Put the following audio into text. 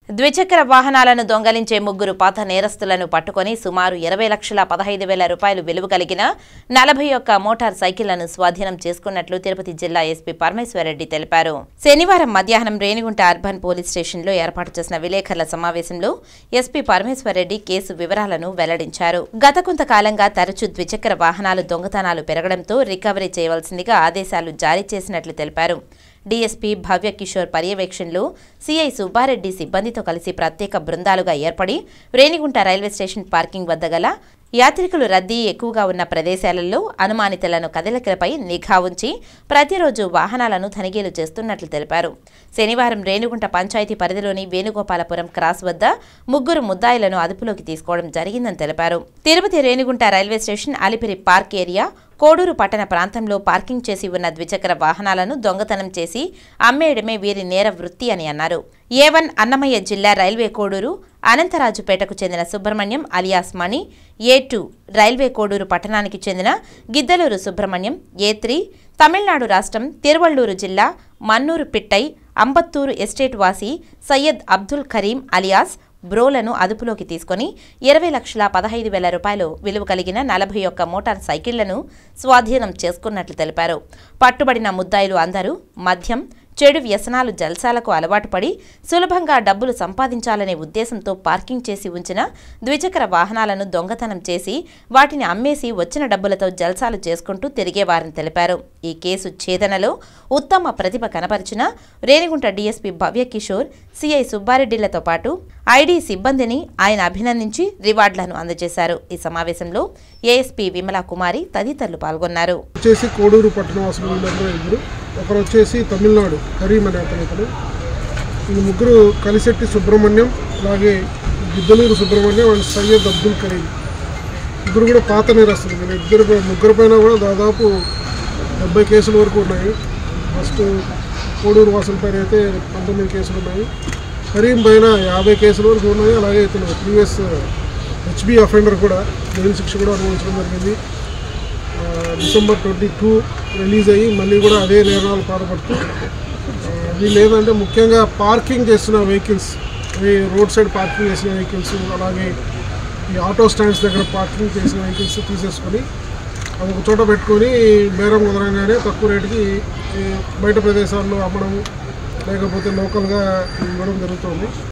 ద్విచక్ర వాహనాలను దొంగలించే ముగ్గురు పాత నేరస్తులను పట్టుకొని సుమారు ఇరవై లక్షల పదహైదు వేల రూపాయలు విలువ కలిగిన నలభై ఒక్క మోటార్ సైకిళ్లను స్వాధీనం చేసుకున్నట్లు తిరుపతి జిల్లా ఎస్పీ పరమేశ్వరరెడ్డి తెలిపారు శనివారం మధ్యాహ్నం రేణిగుంట అర్బన్ పోలీస్ స్టేషన్లో ఏర్పాటు చేసిన విలేకరుల సమావేశంలో ఎస్పీ పరమేశ్వరరెడ్డి కేసు వివరాలను వెల్లడించారు గత కొంతకాలంగా తరచూ ద్విచక్ర వాహనాలు దొంగతనాలు పెరగడంతో రికవరీ చేయవలసిందిగా ఆదేశాలు జారీ చేసినట్లు తెలిపారు డీఎస్పీ భవ్య కిషోర్ పర్యవేక్షణలో సీఐ సుబ్బారెడ్డి సిబ్బందితో కలిసి ప్రత్యేక బృందాలుగా ఏర్పడి రేణిగుంట రైల్వే స్టేషన్ పార్కింగ్ వద్ద గల యాత్రికులు రద్దీ ఎక్కువగా ఉన్న ప్రదేశాలలో అనుమానితులను కదలికలపై నిఘా ఉంచి ప్రతిరోజు వాహనాలను తనిఖీలు చేస్తున్నట్లు తెలిపారు శనివారం రేణిగుంట పంచాయతీ పరిధిలోని వేణుగోపాలపురం క్రాస్ వద్ద ముగ్గురు ముద్దాయిలను అదుపులోకి తీసుకోవడం జరిగిందని తెలిపారు Tirupati Renigunta railway station Alipiri park area Koduru పట్టణ ప్రాంతంలో పార్కింగ్ చేసి ఉన్న ద్విచక్ర వాహనాలను దొంగతనం చేసి అమ్మేయడమే వీరి నేర వృత్తి అని అన్నారు ఏ వన్ అన్నమయ్య జిల్లా రైల్వే కోడూరు అనంతరాజుపేటకు చెందిన Subrahmanyam alias Mani A two railway Koduru పట్టణానికి చెందిన గిద్దలూరు సుబ్రహ్మణ్యం ఏ త్రీ తమిళనాడు రాష్ట్రం తిరువள்ளూరు జిల్లా మన్నూరు పిట్టై అంబత్తూరు ఎస్టేట్ వాసి సయ్యద్ అబ్దుల్ కరీం అలియాస్ బ్రోలను అదుపులోకి తీసుకొని ఇరవై లక్షల పదహైదు వేల రూపాయలు విలువ కలిగిన నలభై ఒక్క మోటార్ సైకిళ్లను స్వాధీనం చేసుకున్నట్లు తెలిపారు పట్టుబడిన ముద్దాయిలు అందరూ మద్యం చెడు వ్యసనాలు జల్సాలకు అలవాటు పడి సులభంగా డబ్బులు సంపాదించాలనే ఉద్దేశంతో పార్కింగ్ చేసి ఉంచిన ద్విచక్ర వాహనాలను దొంగతనం చేసి వాటిని అమ్మేసి వచ్చిన డబ్బులతో జల్సాలు చేసుకుంటూ తిరిగేవారని తెలిపారు ఈ కేసు ఛేదనలో ఉత్తమ ప్రతిభ కనపరిచిన రేణిగుంట డీఎస్పీ భవ్య కిషోర్ సిఐ సుబ్బారెడ్డిలతో పాటు ఐడీ సిబ్బందిని ఆయన అభినందించి రివార్డులను అందజేశారు ఈ సమావేశంలో ఏఎస్పీ విమలా కుమారి తదితరులు పాల్గొన్నారు వచ్చేసి కోడూరు పట్టణ వాసులు ఉన్నారు ఇద్దరు ఒకరు వచ్చేసి తమిళనాడు కరీం అనే అతను ఇతను ఈ ముగ్గురు కలిశెట్టి సుబ్రహ్మణ్యం అలాగే గిద్దలూరు సుబ్రహ్మణ్యం అండ్ సయ్యద్ అబ్దుల్ కరీం ముగ్గురు కూడా పాత నేరస్తులు వీళ్ళ ఇద్దరు ముగ్గురు పైన కూడా దాదాపు డెబ్బై కేసుల వరకు ఉన్నాయి ఫస్ట్ కోడూరు వాసుల పైన అయితే పంతొమ్మిది కేసులు ఉన్నాయి కరీం పైన యాభై కేసుల వరకు ఉన్నాయి అలాగే ఇతను ప్రీవియస్ హెచ్బి అఫెండర్ కూడా జైలు శిక్ష కూడా అనుభవించడం జరిగింది ఆ, డిసెంబర్ ట్వంటీ టూ రిలీజ్ అయ్యి మళ్ళీ కూడా అదే నేరాలు పాల్పడుతూ ఆ, వీళ్ళు ఏంటంటే ముఖ్యంగా పార్కింగ్ చేస్తున్న వెహికల్స్ ఈ రోడ్ సైడ్ పార్కింగ్ చేసిన వెహికల్స్ అలాగే ఈ ఆటో స్టాండ్స్ దగ్గర పార్కింగ్ చేసిన వెహికల్స్ తీసేసుకొని అది ఒక చోట పెట్టుకొని బేరం కుదరంగానే తక్కువ రేటుకి ఈ బయట ప్రదేశాల్లో అమ్మడం లేకపోతే లోకల్గా ఇవ్వడం జరుగుతుంది